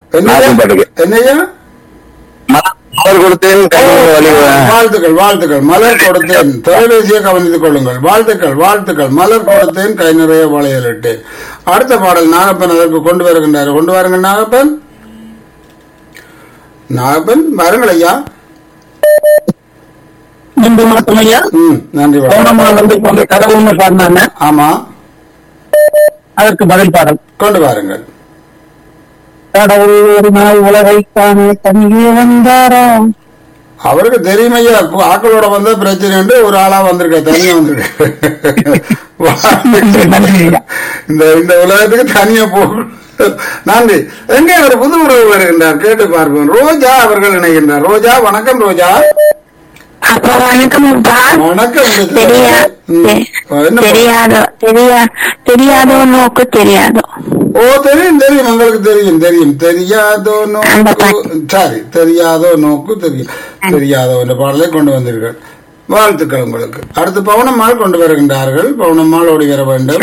என்னையா நாகப்பன் பாட்டுக்கு என்னையா மலர் மலர் கொடுத்தேன் கையில் வலி வாழ்த்துக்கள் வாழ்த்துக்கள் மலர் கொடுத்தேன் தொலைபேசியை கவனித்துக் கொள்ளுங்கள் வாழ்த்துக்கள் வாழ்த்துக்கள் மலர் கொடுத்தேன் கை நிறைய வளையலிட்டேன் அடுத்த பாடல் நாகப்பன் அதற்கு கொண்டு வருகின்றார் கொண்டு வாருங்கள் நாகப்பன் நாகப்பன் வாருங்கள் ஐயா நன்றி வணக்கம் ஐயா ம் நன்றி வணக்கம் பௌர்ணமா வந்து கொண்டு கடவுள்னு பாடினாங்க ஆமா அதற்கு பதில் பாடல் கொண்டு வாருங்கள் கடவுள் ஒரு நாள் உலகை காண தனியே வந்தாராம் அவருக்கு தெரியும் ஐயா கு- ஆக்களோட வந்தா பிரச்சனை உண்டு ஒரு ஆளா வந்திருக்க தனியா நன்றி வந்திருக்க ஐயா இந்த இந்த உலகத்துக்கு தனியா போக நன்றி எங்கே ஒரு புது உறவு வருகின்றார் கேட்டு பார்ப்போம் ரோஜா அவர்கள் இணைகின்றார் ரோஜா வணக்கம் ரோஜா அப்ப வணக்கம்ப்பா வணக்கம் இந்த தெரியா ம். தெ- என்ன தெரியாதோ தெரியா தெரியாதோ நோக்கு தெரியாதோ ஓ தெரியும் தெரியும் உங்களுக்கு தெரியும் தெரியும் தெரியாதோ அந்த நோக்கு சரி தெரியாதோ நோக்கு தெரியும் தெரியாதோ என்ற பாடலை கொண்டு வந்தீர்கள் வாழ்த்துக்கள் உங்களுக்கு அடுத்து பவுனம்மாள் கொண்டு வருகின்றார்கள் பவுனம்மாள் ஓடி வர வேண்டும்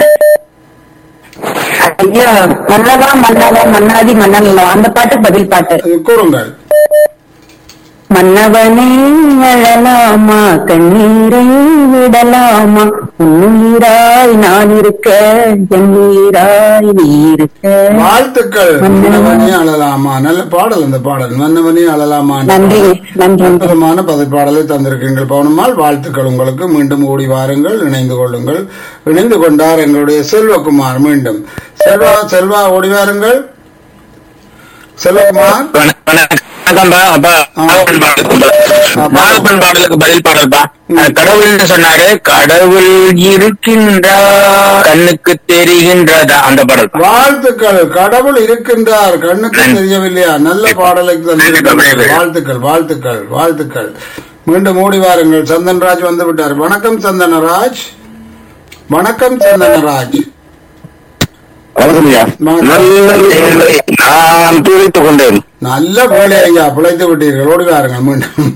ஐயா மன்னவா மன்னவா மன்னாதி மன்னன் அந்த பாட்டு பதில் பாட்டு அது கூறுங்கள் மன்னவனே அழலாமா கண்ணீரை விடலாமா உன்னுயிராய் நான் இருக்க என் உயிராய் நீ இருக்க வாழ்த்துக்கள் மன்னவனே அழலாமா நல்ல பாடல் அந்த பாடல் மன்னவனே அழலாமா என்ற நன்றி பாடல். நன்றி அற்புதமான பதில் பாடலை தந்திருக்கீங்கள் பவுனம்மாள் வாழ்த்துக்கள் உங்களுக்கு மீண்டும் ஓடி வாருங்கள் இணைந்து கொள்ளுங்கள் இணைந்து கொண்டார் எங்களுடைய செல்வகுமார் மீண்டும் செல்வா செல்வா ஓடி வாருங்கள் செல்வகுமார் வணக்கம்பா அப்பா நாகப்பன் பாடலுக்கு நாகப்பன் பாடலுக்கு பதில் பாடல்பா அஹ் கடவுள்னு சொன்னாரு கடவுள் இருக்கின்றார் கண்ணுக்கு தெரிகின்றதா அந்த பாடல் வாழ்த்துக்கள் கடவுள் இருக்கின்றார் கண்ணுக்கு நன்றி. தெரியவில்லையா நல்ல பாடலை தந்திருக்கிறீர்கள் நன்றி. வாழ்த்துக்கள் வாழ்த்துக்கள் வாழ்த்துக்கள் மீண்டும் ஓடி வாருங்கள் சந்தன்ராஜ் வந்து விட்டார் வணக்கம் சந்தனராஜ் வணக்கம் சந்தனராஜ் வணக்கம்யா நல்ல தேவை நான் துளைத்துக் கொண்டேன் நல்ல வேலை ஐயா பிழைத்து விட்டீர்கள் ஓடி வாருங்கள் மீண்டும்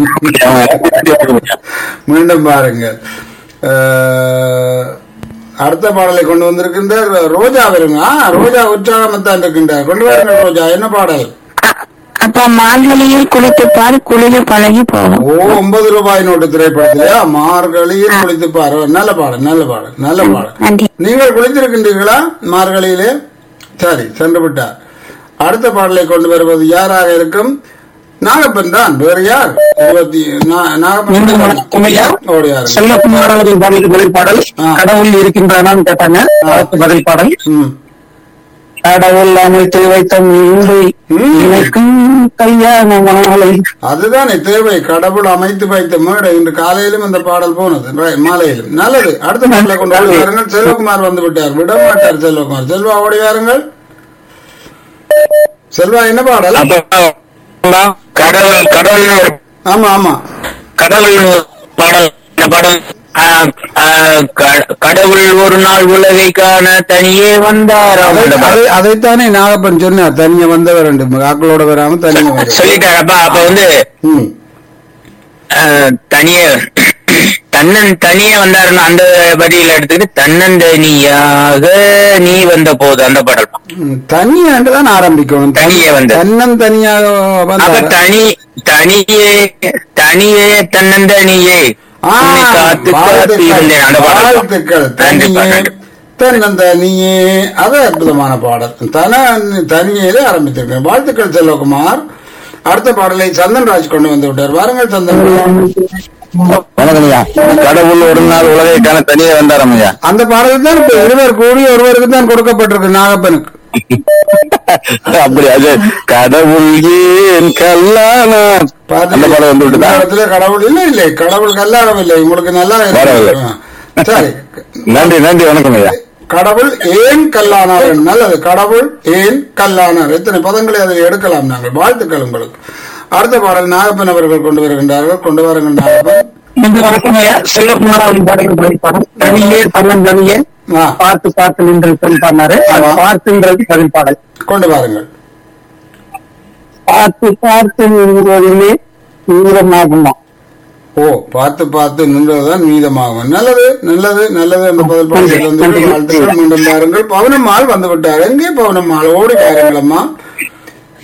மீண்டும் பாருங்கள் அஹ், அடுத்த பாடலை கொண்டு வந்திருக்கின்றார் ரோஜா வருங்க ஆ, ரோஜா உற்சாகமத்தான் இருக்கின்றார் கொண்டு வாருங்கள் ரோஜா என்ன பாடல் அப்ப மார்கழியில் குளித்து பாரு குளிர் பழகி போகும் ஓ ஒன்பது ரூபாய் நோட்டு திரைப்படத்திலயா மார்கழியில் குளித்து பாரு நல்ல பாடல் நல்ல பாடல் நல்ல பாடல் நன்றி நீங்கள் குளித்திருக்கின்றீர்களா மார்கழியிலே சரி சென்று விட்டார் அடுத்த பாடலை கொண்டு வருவது யாராக இருக்கும் நாகப்பன் தான் வேறு யார் இருபத்தி நா- மீண்டும் வணக்கம் ஐயா நாகப்பன் ஓடியாரு செல்லக்குமார் அவர்கள் பாடலுக்கு பதில் பாடல் ஆ. கடவுள் இருக்கின்றானான்னு கேட்டாங்க அதற்கு பதில் பாடல் ம் கடவுள் அமைத்து வைத்த மீண்டு ம். இணைக்கும் கல்யாண மாலை அதுதானே தேவை கடவுள் அமைத்து வைத்த மேடை இன்று காலையிலும் அந்த பாடல் போனது right, மாலையிலும் நல்லது அடுத்த பாடலை கொண்டு வந்து வாருங்கள் செல்வகுமார் வந்து விட்டார் விட மாட்டார் செல்வகுமார் செல்வா ஓடி வாருங்கள் செல்வா என்ன பாடல் அப்பா கடவுள் கடவுள் ஒரு ஆமா ஆமா கடவுள் பாடல் இந்த பாடல் ஆஹ், ஆஹ், க- கடவுள் ஒரு நாள் உலகை காண தனியே வந்தார் அதை- அதை- அதைத்தானே நாகப்பன் சொன்னார் தனியா வந்தவர் ரெண்டு ஆக்களோட வராம தனியா வரும் சொல்லிட்டாரப்பா அப்ப வந்து ம். ஆஹ், தனியே தன்னன் தனியே வந்தாருன்னு அந்த வரியில எடுத்துக்கிட்டு தன்னந்தனியாக நீ வந்த போது அந்த பாடல் ம், தனியாண்டு தான் ஆரம்பிக்கணும் தனி- தனியே வந்து. தன்னன் தனியாக அப்ப வந்தார். தனி தனியே தனியே தன்னந்தனியே ஆ, உன்னை காத்து காத்து இருந்தேன் அந்த வாழ்த்துக்கள் பாடல் வாழ்த்துக்கள் நன்றிப்பா, தனியே நன்றி. தன்னன் தனியே அது அற்புதமான பாடல் தன தனியிலே ஆரம்பித்திருக்கேன் வாழ்த்துக்கள் செல்வகுமார் அடுத்த பாடலை சந்தன்ராஜ் கொண்டு வந்து விட்டார் வாருங்கள் சந்தன்ராஜ் வணக்கம்யா கடவுள் ஒரு நாள் உலகை காண தனியே வந்தாரம்யா அந்த பாடல் தான் இப்ப இருவர் கூடி ஒருவருக்கு தான் கொடுக்கப்பட்டிருக்கு நாகப்பனுக்கு அப்படி அது கடவுள் ஏன் கல்லானா அந்த பாடம் வந்து விட்டுதா இடத்துல கடவுள் இல்லை இல்லை கடவுள் கல்லாடம் இல்லை உங்களுக்கு நல்லா வரவில்லை. இருக்கு. ஆ. சரி நன்றி நன்றி வணக்கம் ஐயா கடவுள் ஏன் கல்லானார் நல்லது கடவுள் ஏன் கல்லானார் எத்தனை பதங்களை அதில் எடுக்கலாம் நாங்கள் வாழ்த்துக்கள் உங்களுக்கு அடுத்த பாடல் நாகப்பன் அவர்கள் கொண்டு வருகின்றார்கள் கொண்டு வாருங்கள் நாகப்பன் மீண்டும் வணக்கம் ஐயா செல்லக்குமார் அவர்கள் பாடலுக்கு பதில் பாடல் தனியே தன்னன் தனியே ஆ, பார்த்து பார்த்து நின்று பதில் பாடினாரு அது ஆமா. பார்த்துன்றது பதில் பாடல் கொண்டு வாருங்கள் பார்த்து பார்த்து நின்றதிலே தீவிரமாகுமா ஓ பார்த்து பார்த்து நின்றதுதான் மீதமாகும் நல்லது நல்லது நல்லது அந்த பதில் பாடல் வந்து வாழ்த்துக்கள் மீண்டும் பாருங்கள் பவனம்மாள் வந்து விட்டார் எங்கே பவனம்மாள் ஓடி பாருங்கள் அம்மா